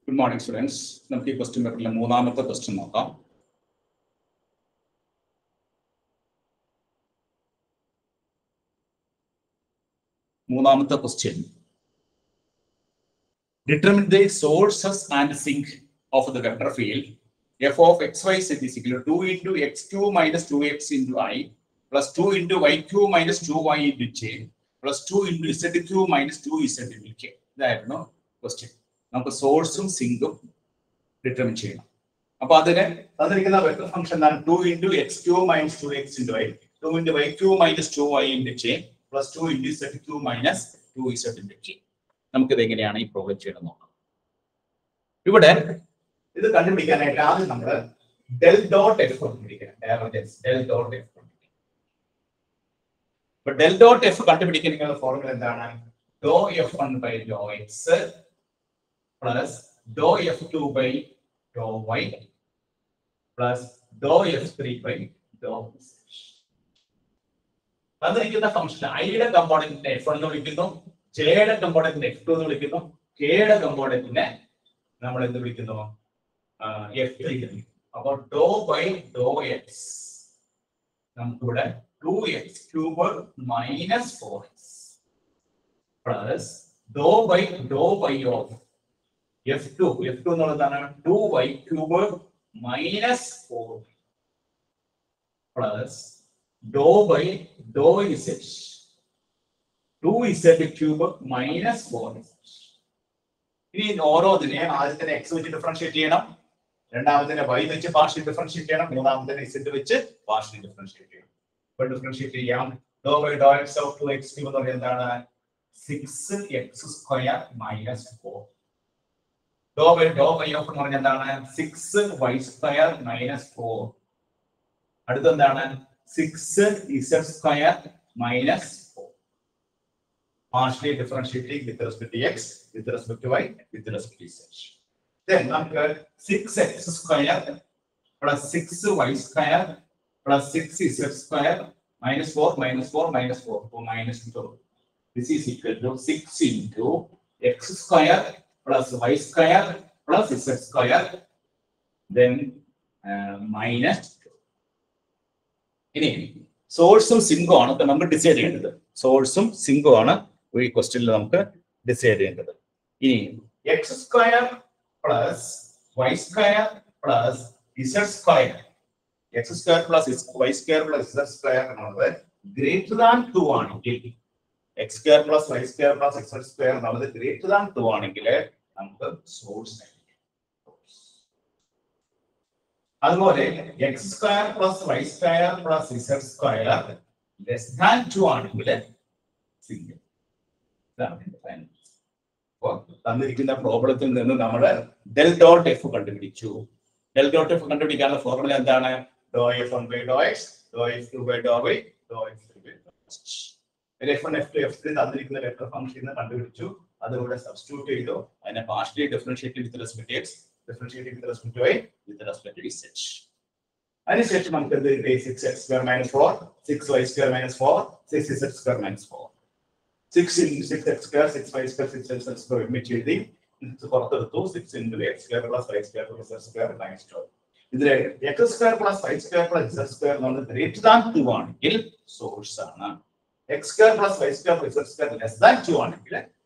Good morning students നമുക്ക് ഈ question പേപ്പറിലെ മൂന്നാമത്തെ ക്വസ്റ്റ്യൻ നോക്കാം മൂന്നാമത്തെ question determine the sources and sink of the vector field F of X Y Z is equal to into X cube minus two X into I plus two into Y cube minus two Y into J plus two into Z cube minus two Z into K ഇതായിരുന്നു question നമുക്ക് സോഴ്സും സിങ്കും determine ചെയ്യണം അപ്പൊ അതിന് തന്നിരിക്കുന്ന vector function എന്താണ് two into X cube minus two X into Y two into Y cube minus two Y into J plus two into Z cube minus two Z into K നമുക്കിത് എങ്ങനെയാണ് ഈ problem ചെയ്യണം നോക്കാം ഇവിടെ ഇത് കണ്ടുപിടിക്കാനായിട്ട് ആദ്യം നമ്മൾ ഡെൽ ഡോട്ട് എഫ് കണ്ടുപിടിക്കണം ഡയറക്റ്റൻസ് ഡെൽ ഡോട്ട് എഫ് ഇപ്പൊ ഡെൽ ഡോട്ട് എഫ് കണ്ടുപിടിക്കുന്ന ഫോർമുല എന്താണ് do F one by do X plus do F two by do Y plus do F three by do തന്നിരിക്കുന്ന ഫംഗ്ഷൻ ഐയുടെ കമ്പോണന്റിനെ എഫ് എന്ന് വിളിക്കുന്നു ജെയുടെ കമ്പോണന്റിനെ എഫ് ടു എന്ന് വിളിക്കുന്നു കെയുടെ കമ്പോണന്റിനെ നമ്മൾ എന്ത് വിളിക്കുന്നു എഫ് ത്രീ അപ്പോൾ ഡോ ബൈ ഡോ എക്സ് നമുക്കിവിടെ two X cube minus four X plus do by do by of F two F two എന്നുള്ളതാണ് two Y cube minus four plus do by do Z two Z cube minus four ഇനി ഓരോന്നിനെ ആദ്യത്തിന് X വെച്ച് differentiate ചെയ്യണം രണ്ടാമതിനെ Y വെച്ച് partial differentiate ചെയ്യണം മൂന്നാമതിനെ ഇസെറ്റ് വെച്ച് പാർഷ്യൽ ഡിഫറൻഷിയേറ്റ് ചെയ്യണം ഇപ്പൊ ഡിഫറൻഷിയേറ്റ് ചെയ്യാം do by do X of two X cube എന്ന് പറയുന്നത് എന്താണ് six X square minus four do by do by of എന്ന് പറഞ്ഞാൽ എന്താണ് six Y square minus four അടുത്ത എന്താണ് six Z square minus four partially differentiating with respect to x, with respect to y, with respect to z. Then നമുക്ക് 6x square plus 6y square plus 6z square minus 4 minus 4 minus 4 so minus 2. This is equal to 6 into x square plus y square plus z square then uh, minus 2. ഇനി സോഴ്സും സിങ്കും ആണ് ഇപ്പൊ നമ്മൾ decide ചെയ്യേണ്ടത് സോഴ്സും സിങ്കും ആണ് ഈ ക്വസ്റ്റ്യനിൽ നമുക്ക് ഡിസൈഡ് ചെയ്യേണ്ടത് ഇനി X square plus Y square plus Z square X square plus Y square plus Z square എന്നുള്ളത് ഗ്രേറ്റർ ദാൻ ടു ആണെങ്കിൽ X square plus Y square plus Z square എന്നുള്ളത് ഗ്രേറ്റർ ദാൻ ടു ആണെങ്കിൽ നമുക്ക് source അതുപോലെ X square plus Y square plus Z square less than two ആണെങ്കിൽ single തന്നിരിക്കുന്ന പ്രോബ്ലത്തിൽ നിന്ന് നമ്മൾ ഡെൽ ഡോട്ട് എഫ് കണ്ടുപിടിച്ചു ഡെൽ ഡോട്ട് എഫ് കണ്ടുപിടിക്കാനുള്ള ഫോർമുല എന്താണ് do F one by do X do F two by do Y do F three by F one F two F three തന്നിരിക്കുന്ന vector function കണ്ടുപിടിച്ചു അതുകൂടെ substitute ചെയ്തു അതിനെ partially differentiate with respect X differentiate with respect to Y with respect to Z അതിനുശേഷം നമുക്ക് എന്ത് കിട്ടി six X square minus four six Y square minus four six Z square minus four six in six X square six Y square six X square ഒരുമിച്ച് എഴുതി പുറത്തെടുത്തു six into X square plus Y square plus X square minus two ഇതിലെ X square plus Y square plus Z square എന്നുള്ളത് greater than two ആണെങ്കിൽ source ആണ് X square plus Y square plus Z square less than two ആണെങ്കിൽ